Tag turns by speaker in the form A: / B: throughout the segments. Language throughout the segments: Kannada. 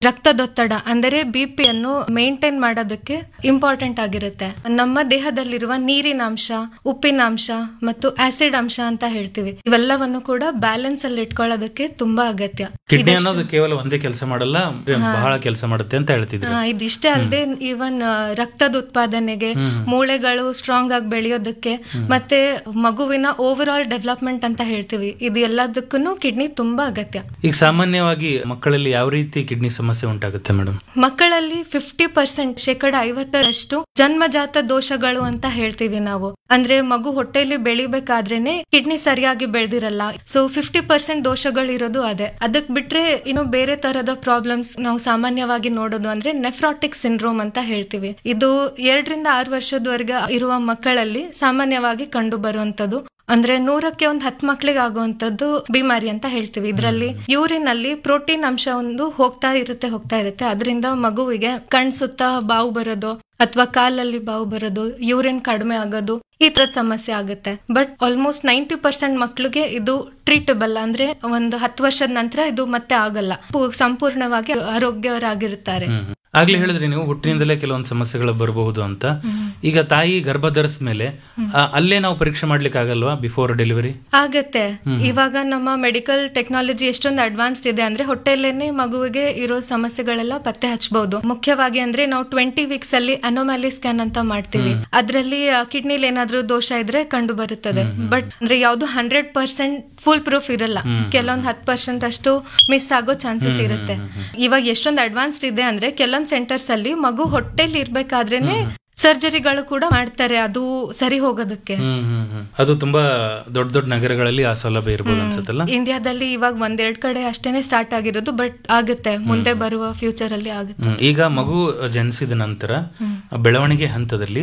A: ರಕ್ತದೊತ್ತಡ ಅಂದರೆ ಬಿ ಪಿಯನ್ನು ಮೇಂಟೈನ್ ಮಾಡೋದಕ್ಕೆ ಇಂಪಾರ್ಟೆಂಟ್ ಆಗಿರುತ್ತೆ ನಮ್ಮ ದೇಹದಲ್ಲಿರುವ ನೀರಿನಾಂಶ ಉಪ್ಪಿನಾಂಶ ಮತ್ತು ಆಸಿಡ್ ಅಂಶ ಅಂತ ಹೇಳ್ತೀವಿ ಇವೆಲ್ಲವನ್ನು ಕೂಡ ಬ್ಯಾಲೆನ್ಸ್ ಅಲ್ಲಿ ಇಟ್ಕೊಳ್ಳೋದಕ್ಕೆ ತುಂಬಾ ಅಗತ್ಯ
B: ಕಿಡ್ನಿ
A: ಇದೆಷ್ಟು-
B: ಅನ್ನೋದು ಕೇವಲ ಒಂದೇ ಕೆಲಸ ಮಾಡಲ್ಲ ಬಹಳ ಕೆಲಸ ಮಾಡುತ್ತೆ ಅಂತ ಹೇಳ್ತಿದ್ರು
A: ಹಾ, ಇದಿಷ್ಟೇ ಅಲ್ಲದೆ ಇವನ್ ರಕ್ತದ ಉತ್ಪಾದನೆಗೆ ಮೂಳೆಗಳು ಸ್ಟ್ರಾಂಗ್ ಆಗಿ ಬೆಳೆಯೋದಕ್ಕೆ ಮತ್ತೆ ಮಗುವಿನ ಓವರ್ ಆಲ್ ಡೆವಲಪ್ಮೆಂಟ್ ಅಂತ ಹೇಳ್ತೀವಿ ಇದು ಎಲ್ಲದಕ್ಕೂ ಕಿಡ್ನಿ ತುಂಬಾ ಅಗತ್ಯ
B: ಈಗ ಸಾಮಾನ್ಯವಾಗಿ ಮಕ್ಕಳಲ್ಲಿ ಯಾವ ರೀತಿ ಕಿಡ್ನಿ ಸಮಸ್ಯೆ ಉಂಟಾಗುತ್ತೆ ಮೇಡಮ್
A: ಮಕ್ಕಳಲ್ಲಿ ಫಿಫ್ಟಿ ಪರ್ಸೆಂಟ್ ಶೇಕಡ ಐವತ್ತರಷ್ಟು ಜನ್ಮಜಾತ ದೋಷಗಳು ಅಂತ ಹೇಳ್ತೀವಿ ನಾವು ಅಂದ್ರೆ ಮಗು ಹೊಟ್ಟೆಯಲ್ಲಿ ಬೆಳಿಬೇಕಾದ್ರೇನೆ ಕಿಡ್ನಿ ಸರಿಯಾಗಿ ಬೆಳೆದಿರಲ್ಲ ಸೊ ಫಿಫ್ಟಿ ಪರ್ಸೆಂಟ್ ದೋಷಗಳು ಇರೋದು ಅದೇ ಅದಕ್ ಬಿಟ್ರೆ ಇನ್ನು ಬೇರೆ ತರದ ಪ್ರಾಬ್ಲಮ್ಸ್ ನಾವು ಸಾಮಾನ್ಯವಾಗಿ ನೋಡೋದು ಅಂದ್ರೆ ನೆಫ್ರಾಟಿಕ್ ಸಿಂಡ್ರೋಮ್ ಅಂತ ಹೇಳ್ತೀವಿ ಇದು ಎರಡರಿಂದ ಆರು ವರ್ಷದವರೆಗೆ ಇರುವ ಮಕ್ಕಳಲ್ಲಿ ಸಾಮಾನ್ಯವಾಗಿ ಕಂಡು ಬರುವಂತದ್ದು ಅಂದ್ರೆ ನೂರಕ್ಕೆ ಒಂದ್ ಹತ್ ಮಕ್ಳಿಗೆ ಆಗುವಂತದ್ದು ಬಿಮಾರಿ ಅಂತ ಹೇಳ್ತೀವಿ ಇದರಲ್ಲಿ ಯೂರಿನ್ ಅಲ್ಲಿ ಪ್ರೋಟೀನ್ ಅಂಶ ಒಂದು ಹೋಗ್ತಾ ಇರುತ್ತೆ ಹೋಗ್ತಾ ಇರುತ್ತೆ ಅದರಿಂದ ಮಗುವಿಗೆ ಕಣ್ ಸುತ್ತ ಬಾವು ಬರೋದು ಅಥವಾ ಕಾಲಲ್ಲಿ ಬಾವು ಬರೋದು ಯೂರಿನ್ ಕಡಿಮೆ ಆಗೋದು ಈ ತರದ ಸಮಸ್ಯೆ ಆಗುತ್ತೆ ಬಟ್ ಆಲ್ಮೋಸ್ಟ್ ನೈಂಟಿ ಪರ್ಸೆಂಟ್ ಮಕ್ಳಿಗೆ ಇದು ಟ್ರೀಟಬಲ್ ಅಂದ್ರೆ ಒಂದು ಹತ್ತು ವರ್ಷದ ನಂತರ ಇದು ಮತ್ತೆ ಆಗಲ್ಲ ಪು- ಸಂಪೂರ್ಣವಾಗಿ ಆರೋಗ್ಯವರಾಗಿರುತ್ತಾರೆ
B: ಆಗ್ಲೇ ಹೇಳಿದ್ರಿ ನೀವು ಹುಟ್ಟಿನಿಂದಲೇ ಕೆಲವೊಂದು ಸಮಸ್ಯೆಗಳು ಬರಬಹುದು ಅಂತ ಈಗ ತಾಯಿ ಗರ್ಭ ಧರಿಸಿದ ಮೇಲೆ ಆ, ಅಲ್ಲೇ ನಾವು ಪರೀಕ್ಷೆ ಮಾಡ್ಲಿಕ್ಕೆ ಆಗಲ್ವಾ ಬಿಫೋರ್ ಡೆಲಿವರಿ
A: ಆಗತ್ತೆ ಇವಾಗ ನಮ್ಮ ಮೆಡಿಕಲ್ ಟೆಕ್ನಾಲಜಿ ಎಷ್ಟೊಂದು ಅಡ್ವಾನ್ಸ್ಡ್ ಇದೆ ಅಂದ್ರೆ ಹೊಟ್ಟೆಲೇನೆ ಮಗುವಿಗೆ ಇರೋ ಸಮಸ್ಯೆಗಳೆಲ್ಲ ಪತ್ತೆ ಹಚ್ಚಬಹುದು ಮುಖ್ಯವಾಗಿ ಅಂದ್ರೆ ನಾವು ಟ್ವೆಂಟಿ ವೀಕ್ಸ್ ಅಲ್ಲಿ ಅನೋಮ್ಯಾಲಿ ಸ್ಕ್ಯಾನ್ ಅಂತ ಮಾಡ್ತೀವಿ ಅದ್ರಲ್ಲಿ ಕಿಡ್ನಿಲಿ ಏನಾದ್ರೂ ದೋಷ ಇದ್ರೆ ಕಂಡು ಬರುತ್ತದೆ ಬಟ್ ಅಂದ್ರೆ ಯಾವ್ದು ಹಂಡ್ರೆಡ್ ಪರ್ಸೆಂಟ್ ಫುಲ್ ಪ್ರೂಫ್ ಇರಲ್ಲ ಕೆಲವೊಂದ್ ಹತ್ತು ಪರ್ಸೆಂಟ್ ಅಷ್ಟು ಮಿಸ್ ಆಗೋ ಚಾನ್ಸಸ್ ಇರುತ್ತೆ ಇವಾಗ ಎಷ್ಟೊಂದು ಅಡ್ವಾನ್ಸ್ಡ್ ಇದೆ ಅಂದ್ರೆ ಕೆಲವೊಂದ್ ಸೆಂಟರ್ಸ್ ಅಲ್ಲಿ ಮಗು ಹೊಟ್ಟೆಲಿ ಇರ್ಬೇಕಾದ್ರೇನೆ ಸರ್ಜರಿಗಳು ಕೂಡ ಮಾಡ್ತಾರೆ ಅದು ಸರಿ ಹೋಗೋದಕ್ಕೆ
B: ಹ್ಮ್ ಹ್ಮ್ ಹ್ಮ್ ಅದು ತುಂಬಾ ದೊಡ್ಡ ದೊಡ್ಡ ನಗರಗಳಲ್ಲಿ ಆ ಸೌಲಭ್ಯ ಇರ್ಬೋದು ಅನ್ಸುತ್ತಲ್ಲ
A: ಇಂಡಿಯಾದಲ್ಲಿ ಇವಾಗ ಒಂದೆರಡ್ ಕಡೆ ಅಷ್ಟೇನೆ ಸ್ಟಾರ್ಟ್ ಆಗಿರೋದು ಬಟ್ ಆಗುತ್ತೆ ಮುಂದೆ ಬರುವ ಫ್ಯೂಚರ್ ಅಲ್ಲಿ ಆಗುತ್ತೆ
B: ಹ್ಮ್. ಈಗ ಮಗು ಜನಿಸಿದ ನಂತರ ಬೆಳವಣಿಗೆ ಹಂತದಲ್ಲಿ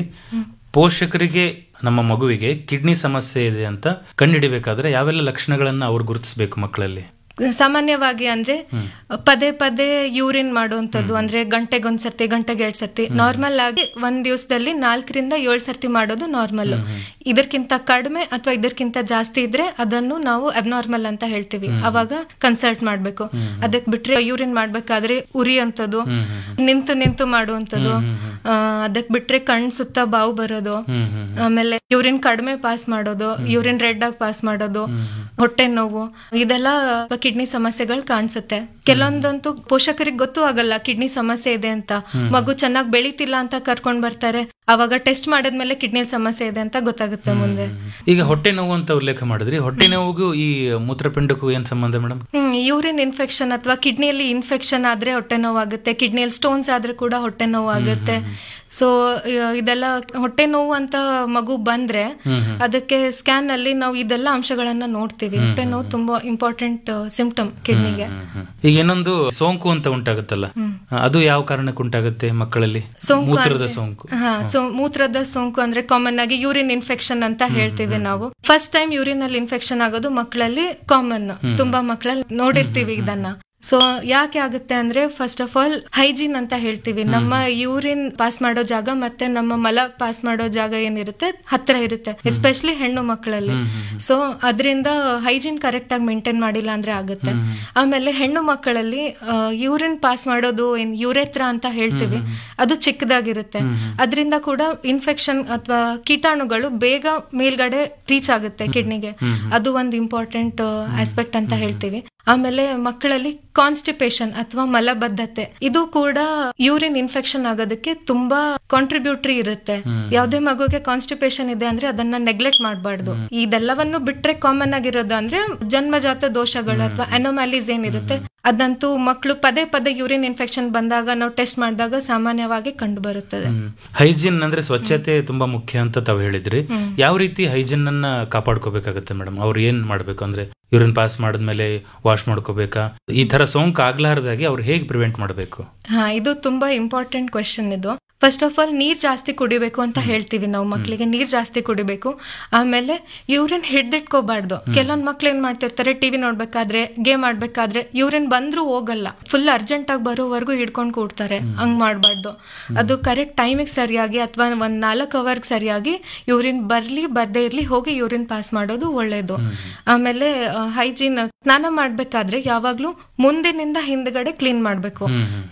B: ಪೋಷಕರಿಗೆ ನಮ್ಮ ಮಗುವಿಗೆ ಕಿಡ್ನಿ ಸಮಸ್ಯೆ ಇದೆ ಅಂತ ಕಂಡುಹಿಡಿಬೇಕಾದ್ರೆ ಯಾವೆಲ್ಲ ಲಕ್ಷಣಗಳನ್ನ ಅವ್ರು ಗುರುತಿಸಬೇಕು ಮಕ್ಕಳಲ್ಲಿ
A: ಸಾಮಾನ್ಯವಾಗಿ ಅಂದ್ರೆ ಪದೇ ಪದೇ ಯೂರಿನ್ ಮಾಡುವಂತದ್ದು ಅಂದ್ರೆ ಗಂಟೆಗೊಂದ್ಸರ್ತಿ ಗಂಟೆಗೆ ಎರಡ್ ಸರ್ತಿ ನಾರ್ಮಲ್ ಆಗಿ ಒಂದ್ ದಿವಸದಲ್ಲಿ ನಾಲ್ಕರಿಂದ ಏಳ್ ಸರ್ತಿ ಮಾಡೋದು ನಾರ್ಮಲ್ ಇದಕ್ಕಿಂತ ಕಡಿಮೆ ಅಥವಾ ಇದಕ್ಕಿಂತ ಜಾಸ್ತಿ ಇದ್ರೆ ಅದನ್ನು ನಾವು ಅಬ್ನಾರ್ಮಲ್ ಅಂತ ಹೇಳ್ತೀವಿ ಅವಾಗ ಕನ್ಸಲ್ಟ್ ಮಾಡ್ಬೇಕು ಅದಕ್ ಬಿಟ್ರೆ ಯೂರಿನ್ ಮಾಡ್ಬೇಕಾದ್ರೆ ಉರಿಯಂತದ್ದು ನಿಂತು ನಿಂತು ಮಾಡುವಂತದ್ದು ಆ, ಅದಕ್ ಬಿಟ್ರೆ ಕಣ್ ಸುತ್ತ ಬಾವು ಬರೋದು ಆಮೇಲೆ ಯೂರಿನ್ ಕಡಿಮೆ ಪಾಸ್ ಮಾಡೋದು ಯೂರಿನ್ ರೆಡ್ ಆಗಿ ಪಾಸ್ ಮಾಡೋದು ಹೊಟ್ಟೆ ನೋವು ಇದೆಲ್ಲ ಕಿಡ್ನಿ ಸಮಸ್ಯೆಗಳು ಕಾಣಿಸುತ್ತೆ ಕೆಲವೊಂದಂತೂ ಪೋಷಕರಿಗೆ ಗೊತ್ತೂ ಆಗಲ್ಲ ಕಿಡ್ನಿ ಸಮಸ್ಯೆ ಇದೆ ಅಂತ ಮಗು ಚೆನ್ನಾಗಿ ಬೆಳಿತಿಲ್ಲ ಅಂತ ಕರ್ಕೊಂಡ್ ಬರ್ತಾರೆ ಅವಾಗ ಟೆಸ್ಟ್ ಮಾಡಿದ್ಮೇಲೆ ಕಿಡ್ನಿ ಸಮಸ್ಯೆ ಇದೆ ಅಂತ ಗೊತ್ತಾಗುತ್ತೆ ಮುಂದೆ
B: ಈಗ ಹೊಟ್ಟೆ ನೋವು ಅಂತ ಉಲ್ಲೇಖ ಮಾಡಿದ್ರಿ ಹೊಟ್ಟೆ ನೋವಿಗೂ ಈ ಮೂತ್ರಪಿಂಡಕ್ಕೂ ಏನ್ ಸಂಬಂಧ ಮೇಡಮ್
A: ಹ್ಮ್ ಯೂರಿನ್ ಇನ್ಫೆಕ್ಷನ್ ಅಥವಾ ಕಿಡ್ನಿಯಲ್ಲಿ ಇನ್ಫೆಕ್ಷನ್ ಆದ್ರೆ ಹೊಟ್ಟೆ ನೋವಾಗುತ್ತೆ ಕಿಡ್ನಿಯಲ್ಲಿ ಸ್ಟೋನ್ಸ್ ಆದ್ರೆ ಕೂಡ ಹೊಟ್ಟೆ ನೋವು ಆಗುತ್ತೆ ಸೊ ಇದೆಲ್ಲ ಹೊಟ್ಟೆ ನೋವು ಅಂತ ಮಗು ಬಂದ್ರೆ ಅದಕ್ಕೆ ಸ್ಕ್ಯಾನ್ ಅಲ್ಲಿ ನಾವು ಇದೆಲ್ಲ ಅಂಶಗಳನ್ನ ನೋಡ್ತೀವಿ ಹೊಟ್ಟೆ ನೋವು ತುಂಬಾ ಇಂಪಾರ್ಟೆಂಟ್ ಸಿಂಪ್ಟಮ್ ಕಿಡ್ನಿಗೆ
B: ಈಗ ಇನ್ನೊಂದು ಸೋಂಕು ಅಂತ ಉಂಟಾಗುತ್ತಲ್ಲ ಅದು ಯಾವ ಕಾರಣಕ್ಕೆ ಉಂಟಾಗುತ್ತೆ ಮಕ್ಕಳಲ್ಲಿ
A: ಸೋಂಕು
B: ಮೂತ್ರದ
A: ಅಂದ್ರೆ-
B: ಸೋಂಕು
A: ಹಾ ಸೊ ಮೂತ್ರದ ಸೋಂಕು ಅಂದ್ರೆ ಕಾಮನ್ ಆಗಿ ಯೂರಿನ್ ಇನ್ಫೆಕ್ಷನ್ ಅಂತ ಹೇಳ್ತೀವಿ ನಾವು ಫಸ್ಟ್ ಟೈಮ್ ಯೂರಿನ್ ಅಲ್ಲಿ ಇನ್ಫೆಕ್ಷನ್ ಆಗೋದು ಮಕ್ಕಳಲ್ಲಿ ಕಾಮನ್ ತುಂಬಾ ಮಕ್ಕಳಲ್ಲಿ ನೋಡಿರ್ತೀವಿ ಇದನ್ನ ಸೊ ಯಾಕೆ ಆಗುತ್ತೆ ಅಂದ್ರೆ ಫಸ್ಟ್ ಆಫ್ ಆಲ್ ಹೈಜೀನ್ ಅಂತ ಹೇಳ್ತೀವಿ ನಮ್ಮ ಯೂರಿನ್ ಪಾಸ್ ಮಾಡೋ ಜಾಗ ಮತ್ತೆ ನಮ್ಮ ಮಲ ಪಾಸ್ ಮಾಡೋ ಜಾಗ ಏನಿರುತ್ತೆ ಹತ್ರ ಇರುತ್ತೆ ಎಸ್ಪೆಷಲಿ ಹೆಣ್ಣು ಮಕ್ಕಳಲ್ಲಿ ಸೊ ಅದರಿಂದ ಹೈಜೀನ್ ಕರೆಕ್ಟ್ ಆಗಿ ಮೇಂಟೈನ್ ಮಾಡಿಲ್ಲ ಅಂದ್ರೆ ಆಗುತ್ತೆ ಆಮೇಲೆ ಹೆಣ್ಣು ಮಕ್ಕಳಲ್ಲಿ ಯೂರಿನ್ ಪಾಸ್ ಮಾಡೋದು ಏನ್ ಯೂರೆತ್ರ ಅಂತ ಹೇಳ್ತೀವಿ ಅದು ಚಿಕ್ಕದಾಗಿರುತ್ತೆ ಅದರಿಂದ ಕೂಡ ಇನ್ಫೆಕ್ಷನ್ ಅಥವಾ ಕೀಟಾಣುಗಳು ಬೇಗ ಮೇಲ್ಗಡೆ ರೀಚ್ ಆಗುತ್ತೆ ಕಿಡ್ನಿಗೆ ಅದು ಒಂದು ಇಂಪಾರ್ಟೆಂಟ್ ಆಸ್ಪೆಕ್ಟ್ ಅಂತ ಹೇಳ್ತೀವಿ ಆಮೇಲೆ ಮಕ್ಕಳಲ್ಲಿ ಕಾನ್ಸ್ಟಿಪೇಷನ್ ಅಥವಾ ಮಲಬದ್ಧತೆ ಇದು ಕೂಡ ಯೂರಿನ್ ಇನ್ಫೆಕ್ಷನ್ ಆಗೋದಕ್ಕೆ ತುಂಬಾ ಕಾಂಟ್ರಿಬ್ಯೂಟರಿ ಇರುತ್ತೆ ಯಾವುದೇ ಮಗುಗೆ ಕಾನ್ಸ್ಟಿಪೇಷನ್ ಇದೆ ಅಂದ್ರೆ ಅದನ್ನ ನೆಗ್ಲೆಕ್ಟ್ ಮಾಡಬಾರ್ದು ಇದೆಲ್ಲವನ್ನು ಬಿಟ್ರೆ ಕಾಮನ್ ಆಗಿರೋದು ಅಂದ್ರೆ ಜನ್ಮಜಾತ ದೋಷಗಳು ಅಥವಾ ಅನೋಮ್ಯಾಲೀಸ್ ಏನಿರುತ್ತೆ ಅದಂತೂ ಮಕ್ಕಳು ಪದೇ ಪದೇ ಯೂರಿನ್ ಇನ್ಫೆಕ್ಷನ್ ಬಂದಾಗ ನಾವು ಟೆಸ್ಟ್ ಮಾಡಿದಾಗ ಸಾಮಾನ್ಯವಾಗಿ ಕಂಡು ಬರುತ್ತದೆ
B: ಹೈಜಿನ್ ಅಂದ್ರೆ ಸ್ವಚ್ಛತೆ ತುಂಬಾ ಮುಖ್ಯ ಅಂತ ತಾವು ಹೇಳಿದ್ರಿ ಯಾವ ರೀತಿ ಹೈಜಿನ್ ಅನ್ನ ಕಾಪಾಡ್ಕೋಬೇಕಾಗತ್ತೆ ಮೇಡಮ್ ಅವ್ರು ಏನ್ ಮಾಡ್ಬೇಕು ಅಂದ್ರೆ ಯೂರಿನ್ ಪಾಸ್ ಮಾಡಿದ್ಮೇಲೆ ವಾಶ್ ಮಾಡ್ಕೋಬೇಕಾ ಈ ತರ ಸೋಂಕು ಆಗ್ಲಾರ್ದಾಗೆ ಅವ್ರು ಹೇಗೆ ಪ್ರಿವೆಂಟ್ ಮಾಡಬೇಕು
A: ಹಾ ಇದು ತುಂಬಾ ಇಂಪಾರ್ಟೆಂಟ್ ಕ್ವೆಶನ್ ಇದು ಫಸ್ಟ್ ಆಫ್ ಆಲ್ ನೀರ್ ಜಾಸ್ತಿ ಕುಡಿಬೇಕು ಅಂತ ಹೇಳ್ತೀವಿ ನಾವು ಮಕ್ಕಳಿಗೆ ನೀರ್ ಜಾಸ್ತಿ ಕುಡಿಬೇಕು ಆಮೇಲೆ ಯೂರಿನ್ ಹಿಡ್ದಿಟ್ಕೋಬಾರ್ದು ಕೆಲವೊಂದ್ ಮಕ್ಳು ಏನ್ ಮಾಡ್ತಿರ್ತಾರೆ ಟಿವಿ ನೋಡ್ಬೇಕಾದ್ರೆ ಗೇಮ್ ಆಡ್ಬೇಕಾದ್ರೆ ಯೂರಿನ್ ಬಂದ್ರೂ ಹೋಗಲ್ಲ ಫುಲ್ ಅರ್ಜೆಂಟ್ ಆಗಿ ಬರೋವರೆಗೂ ಹಿಡ್ಕೊಂಡು ಕೂಡ್ತಾರೆ ಹಂಗ್ ಮಾಡ್ಬಾರ್ದು ಅದು ಕರೆಕ್ಟ್ ಟೈಮಿಗೆ ಸರಿಯಾಗಿ ಅಥವಾ ಒಂದ್ ನಾಲ್ಕು ಅವರ್ಗೆ ಸರಿಯಾಗಿ ಯೂರಿನ್ ಬರ್ಲಿ ಬರ್ದೇ ಇರ್ಲಿ ಹೋಗಿ ಯೂರಿನ್ ಪಾಸ್ ಮಾಡೋದು ಒಳ್ಳೇದು ಆಮೇಲೆ ಹೈಜೀನ್ ಸ್ನಾನ ಮಾಡ್ಬೇಕಾದ್ರೆ ಯಾವಾಗ್ಲೂ ಮುಂದಿನಿಂದ ಹಿಂದ್ಗಡೆ ಕ್ಲೀನ್ ಮಾಡ್ಬೇಕು